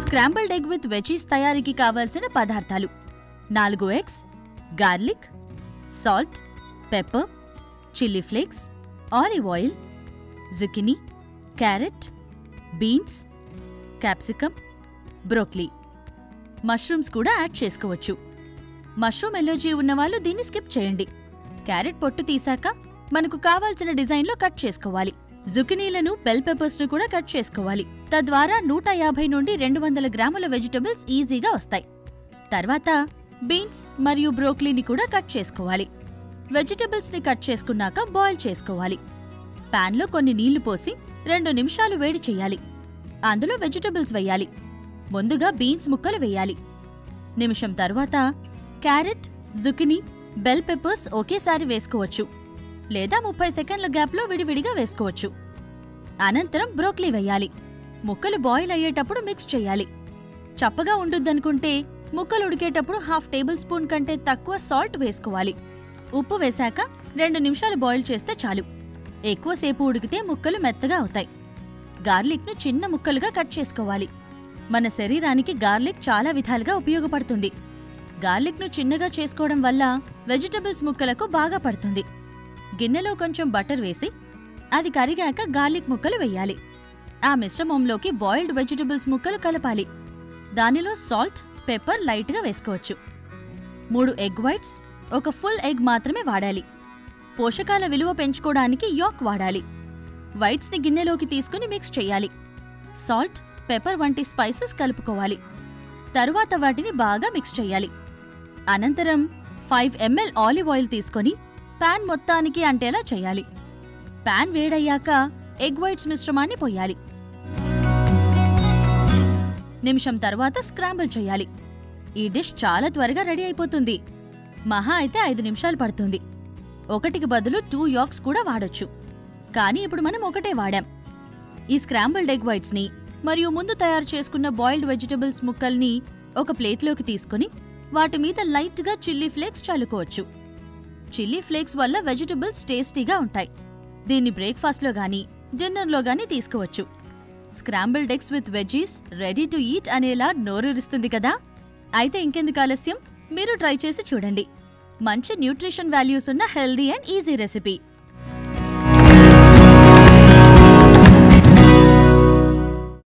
scrambled egg with veggies తయారీకి కావాల్సిన పదార్థాలు నాలుగు eggs garlic salt pepper chilli flakes olive oil zucchini carrot beans capsicum broccoli mushrooms కూడా add చేసుకోవచ్చు mushroom allergy ఉన్నవాళ్ళు దీన్ని స్కిప్ చేయండి క్యారెట్ పొట్టు తీసాక మనకు కావాల్సిన డిజైన్లో కట్ చేసుకోవాలి జుకినీలను బెల్ పెప్పర్స్ను కూడా కట్ చేసుకోవాలి తద్వారా నూట యాభై నుండి రెండు వందల గ్రాముల వెజిటబుల్స్ ఈజీగా వస్తాయి తర్వాత బీన్స్ మరియు బ్రోక్లీని కూడా కట్ చేసుకోవాలి వెజిటబుల్స్ని కట్ చేసుకున్నాక బాయిల్ చేసుకోవాలి పాన్లో కొన్ని నీళ్లు పోసి రెండు నిమిషాలు వేడి చేయాలి అందులో వెజిటబుల్స్ వేయాలి ముందుగా బీన్స్ ముక్కలు వేయాలి నిమిషం తర్వాత క్యారెట్ జుకినీ బెల్ పెప్పర్స్ ఒకేసారి వేసుకోవచ్చు లేదా ముప్పై సెకండ్ల గ్యాప్లో విడివిడిగా వేసుకోవచ్చు అనంతరం బ్రోక్లీ వేయాలి ముక్కలు బాయిల్ అయ్యేటప్పుడు మిక్స్ చేయాలి చప్పగా ఉండుద్దనుకుంటే ముక్కలు ఉడికేటప్పుడు హాఫ్ టేబుల్ స్పూన్ కంటే తక్కువ సాల్ట్ వేసుకోవాలి ఉప్పు వేశాక రెండు నిమిషాలు బాయిల్ చేస్తే చాలు ఎక్కువసేపు ఉడికితే ముక్కలు మెత్తగా అవుతాయి గార్లిక్ను చిన్న ముక్కలుగా కట్ చేసుకోవాలి మన శరీరానికి గార్లిక్ చాలా విధాలుగా ఉపయోగపడుతుంది గార్లిక్ను చిన్నగా చేసుకోవడం వల్ల వెజిటబుల్స్ ముక్కలకు బాగా పడుతుంది గిన్నెలో కొంచెం బటర్ వేసి అది కరిగాక గార్లిక్ ముక్కలు వేయాలి ఆ మిశ్రమంలోకి బాయిల్డ్ వెజిటబుల్స్ ముక్కలు కలపాలి దానిలో సాల్ట్ పెప్పర్ లైట్గా వేసుకోవచ్చు మూడు ఎగ్ వైట్స్ ఒక ఫుల్ ఎగ్ మాత్రమే వాడాలి పోషకాల విలువ పెంచుకోవడానికి యాక్ వాడాలి వైట్స్ని గిన్నెలోకి తీసుకుని మిక్స్ చేయాలి సాల్ట్ పెప్పర్ వంటి స్పైసెస్ కలుపుకోవాలి తరువాత వాటిని బాగా మిక్స్ చేయాలి అనంతరం ఫైవ్ ఎంఎల్ ఆలివ్ ఆయిల్ తీసుకొని పాన్ మొత్తానికి అంటేలా చేయాలి పాన్ వేడయ్యాక ఎగ్ వైట్స్ మిశ్రమాన్ని పోయాలి నిమిషం తర్వాత స్క్రాంబుల్ చేయాలి ఈ డిష్ చాలా త్వరగా రెడీ అయిపోతుంది మహా అయితే ఐదు నిమిషాలు పడుతుంది ఒకటికి బదులు టూ యాక్స్ కూడా వాడొచ్చు కానీ ఇప్పుడు మనం ఒకటే వాడాం ఈ స్క్రాంబుల్డ్ ఎగ్ వైట్స్ని మరియు ముందు తయారు చేసుకున్న బాయిల్డ్ వెజిటబుల్స్ ముక్కల్ని ఒక ప్లేట్లోకి తీసుకుని వాటి మీద లైట్గా చిల్లీ ఫ్లేక్స్ చల్లుకోవచ్చు చిల్లీ ఫ్లేక్స్ వల్ల వెజిటబుల్స్ టేస్టీగా ఉంటాయి దీన్ని బ్రేక్ఫాస్ట్లో గానీ డిన్నర్లో గానీ తీసుకోవచ్చు scrambled eggs with veggies ready to eat అనేలా నోరూరిస్తుంది కదా అయితే ఇంకెందుకు ఆలస్యం మీరు ట్రై చేసి చూడండి మంచి న్యూట్రిషన్ వాల్యూస్ ఉన్న హెల్దీ అండ్ ఈజీ రెసిపీ